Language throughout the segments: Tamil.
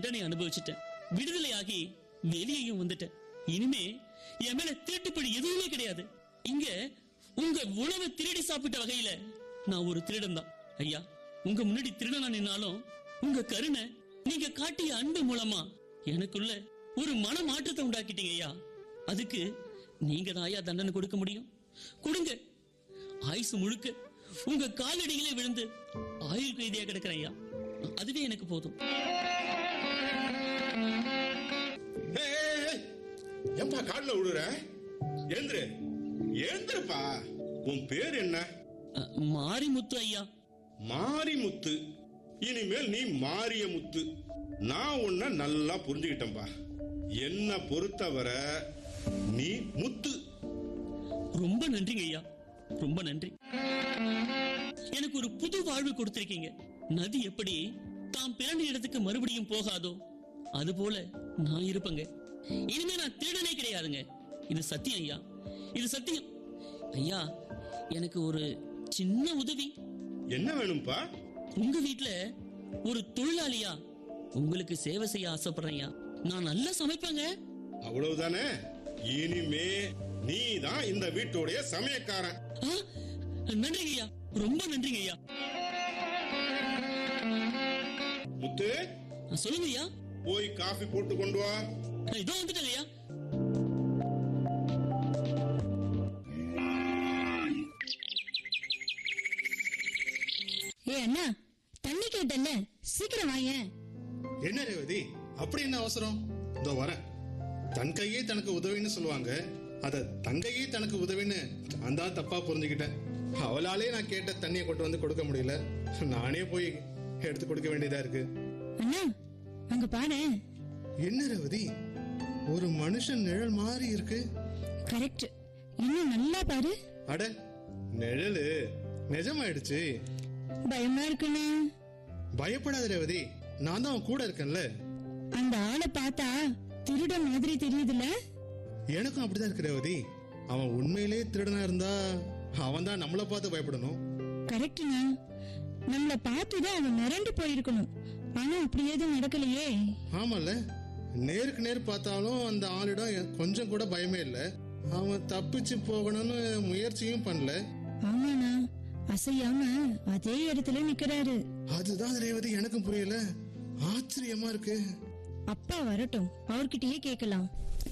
தண்டனை அனுபவிச்சிட்டேன் விடுதலையாகி வெளியேயும் வந்துட்டேன் இனிமே என் மேல திருட்டுப்படி எதுவுமே கிடையாது இங்க உங்க உணவை திருடி சாப்பிட்ட வகையில நான் ஒரு திருடன் தான் ஐயா உங்க முன்னாடி திருடனா நின்னாலும் உங்க கருணை நீங்க காட்டிய அன்பு மூலமா எனக்குள்ள ஒரு மன மாற்றத்தை உண்டாக்கிட்டீங்க ஐயா அதுக்கு நீங்க தான் ஐயா தண்டனை கொடுக்க முடியும் கொடுங்க ஆயுசு முழுக்க உங்க காலடியிலே விழுந்து ஆயுள் கைதியா கிடக்கிறேன் ஐயா அதுவே எனக்கு போதும் ஏய், ஏய், ஏய். ஏன்பா கால்ல விடுற எழுந்துரு எழுந்துருப்பா உன் பேர் என்ன அஹ், மாரிமுத்து ஐயா மாரிமுத்து இனிமேல் நீ மாரிய முத்து நான் உன்னை நல்லா புரிஞ்சுக்கிட்டேன்பா என்ன பொறுத்தவரை நீ முத்து ரொம்ப நன்றிங்க ஐயா ரொம்ப நன்றி எனக்கு ஒரு புது வாழ்வு கொடுத்திருக்கீங்க நதி எப்படி தாம் பிறந்த இடத்துக்கு மறுபடியும் போகாதோ அது போல நான் இருப்பேங்க இனிமே நான் திருடனே கிடையாதுங்க இது சத்தியம் ஐயா இது சத்தியம் ஐயா எனக்கு ஒரு சின்ன உதவி என்ன வேணும்பா உங்க வீட்ல ஒரு தொழிலாளியா உங்களுக்கு சேவை செய்ய ஆசைப்படுறேன் ஐயா நான் நல்லா சமைப்பேங்க அவ்வளவுதானே இனிமே நீ தான் இந்த வீட்டுடைய சமயக்காரன் ஆ, நன்றிங்க ஐயா ரொம்ப நன்றிங்க ஐயா முத்து சொல்லுங்க ஐயா போய் காஃபி போட்டு கொண்டு வா இதோ வந்துட்டேங்க ஐயா ஏ அண்ணா தண்ணி கேட்டல்ல சீக்கிரம் வாயேன் என்ன ரேவதி அப்படி என்ன அவசரம் இதோ வரேன் தன் கையே தனக்கு உதவின்னு சொல்லுவாங்க அத தங்கையே தனக்கு உதவின்னு நான் தான் தப்பா புரிஞ்சுக்கிட்டேன் அவளாலே நான் கேட்ட தண்ணியை கொண்டு வந்து கொடுக்க முடியல நானே போய் எடுத்து கொடுக்க வேண்டியதா இருக்கு அண்ணா அங்க பாரு என்ன ரேவதி ஒரு மனுஷன் நிழல் மாதிரி இருக்கு கரெக்ட் இன்னும் நல்லா பாரு அட நிழலு நிஜமாயிடுச்சு பயமா இருக்குண்ணா பயப்படாத ரேவதி நான் தான் அவன் கூட இருக்கேன்ல அந்த ஆளை பார்த்தா திருட மாதிரி தெரியுதுல்ல எனக்கும் அப்படிதான் இருக்கு ரேவதி அவன் உண்மையிலே திருடனா இருந்தா அவன் தான் நம்மளை பார்த்து பயப்படணும் கரெக்ட்ண்ணா நம்மள பார்த்துதான் அவன் மிரண்டு போயிருக்கணும் ஆனா அப்படி எதுவும் நடக்கலையே ஆமால நேருக்கு நேர் பார்த்தாலும் அந்த ஆளிடம் எ- கொஞ்சம் கூட பயமே இல்ல அவன் தப்பிச்சு போகணும்னு முயற்சியும் பண்ணல ஆமாண்ணா அசையாம அதே இடத்துல நிக்கிறாரு அதுதான் ரேவதி எனக்கும் புரியல ஆச்சரியமா இருக்கு அப்பா வரட்டும் அவர்கிட்டயே கேட்கலாம்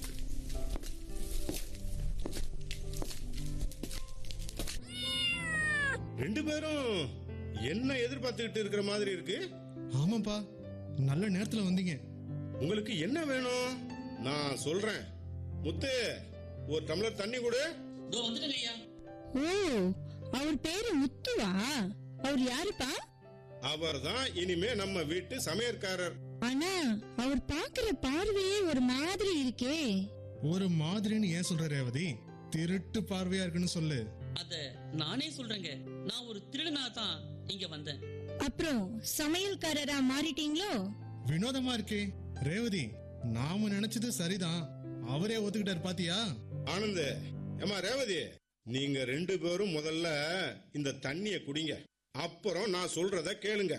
ரெண்டு பேரும் என்ன எதிர்பார்த்துக்கிட்டு இருக்கிற மாதிரி இருக்கு ஆமாப்பா நல்ல நேரத்துல வந்தீங்க உங்களுக்கு என்ன வேணும் நான் சொல்றேன் முத்து ஒரு டம்ளர் தண்ணி கொடு இதோ வந்துட்டேங்க ஐயா ஓ அவர் பேரு முத்துவா அவர் யாருப்பா அவர்தான் இனிமே நம்ம வீட்டு சமையற்காரர் ஆனா அவர் பாக்குற பார்வையே ஒரு மாதிரி இருக்கே ஒரு மாதிரின்னு ஏன் சொல்ற ரேவதி திருட்டு பார்வையா இருக்குன்னு சொல்லு அத நானே சொல்றேங்க நான் ஒரு திருடனா தான் இங்க வந்தேன் அப்புறம் சமையல்காரரா மாறிட்டீங்களோ வினோதமா இருக்கே ரேவதி நாம நினைச்சது சரிதான் அவரே ஒத்துக்கிட்டாரு பாத்தியா ஆனந்த் ஏமா ரேவதி நீங்க ரெண்டு பேரும் முதல்ல இந்த தண்ணிய குடிங்க அப்புறம் நான் சொல்றத கேளுங்க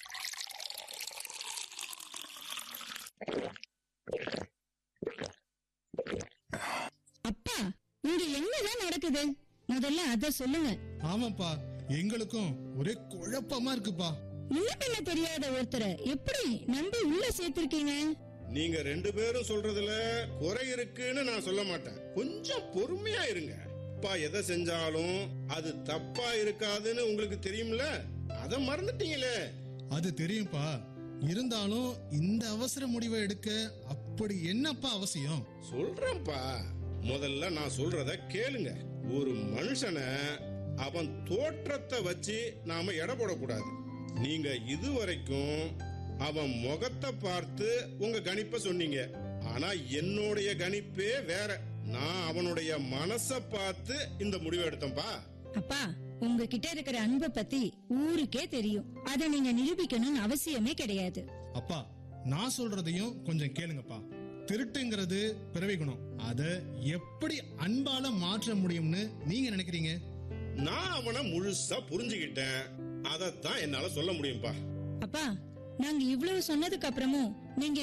அப்பா இங்க என்னதான் நடக்குது முதல்ல அத சொல்லுங்க ஆமாப்பா எங்களுக்கும் ஒரே குழப்பமா இருக்குப்பா முன்ன பின்ன தெரியாத ஒருத்தரை எப்படி நம்பி உள்ள சேர்த்திருக்கீங்க நீங்க ரெண்டு பேரும் சொல்றதுல குறை இருக்குன்னு நான் சொல்ல மாட்டேன் கொஞ்சம் பொறுமையா இருங்க அப்பா எதை செஞ்சாலும் அது தப்பா இருக்காதுன்னு உங்களுக்கு தெரியும்ல அத மறந்துட்டீங்களே அது தெரியும்பா இருந்தாலும் இந்த அவசர முடிவை எடுக்க அப்படி என்னப்பா அவசியம் சொல்றேன்ப்பா முதல்ல நான் சொல்றத கேளுங்க ஒரு மனுஷனை அவன் தோற்றத்தை வச்சு நாம எடை போடக்கூடாது நீங்க இதுவரைக்கும் அவன் முகத்தை பார்த்து உங்க கணிப்பை சொன்னீங்க ஆனா என்னுடைய கணிப்பே வேற நான் அவனுடைய மனச பார்த்து இந்த முடிவை எடுத்தேன்பா அப்பா உங்ககிட்ட இருக்கிற அன்பை பத்தி ஊருக்கே தெரியும் அத நீங்க நிரூபிக்கணும்னு அவசியமே கிடையாது அப்பா நான் சொல்றதையும் கொஞ்சம் கேளுங்கப்பா திருட்டுங்கிறது பிறவி குணம் அத எப்படி அன்பால மாற்ற முடியும்னு நீங்க நினைக்கிறீங்க நான் அவனை முழுசா புரிஞ்சுக்கிட்டேன் அதத்தான் என்னால சொல்ல முடியும்பா அப்பா நாங்க இவ்வளவு சொன்னதுக்கு அப்புறமும் நீங்க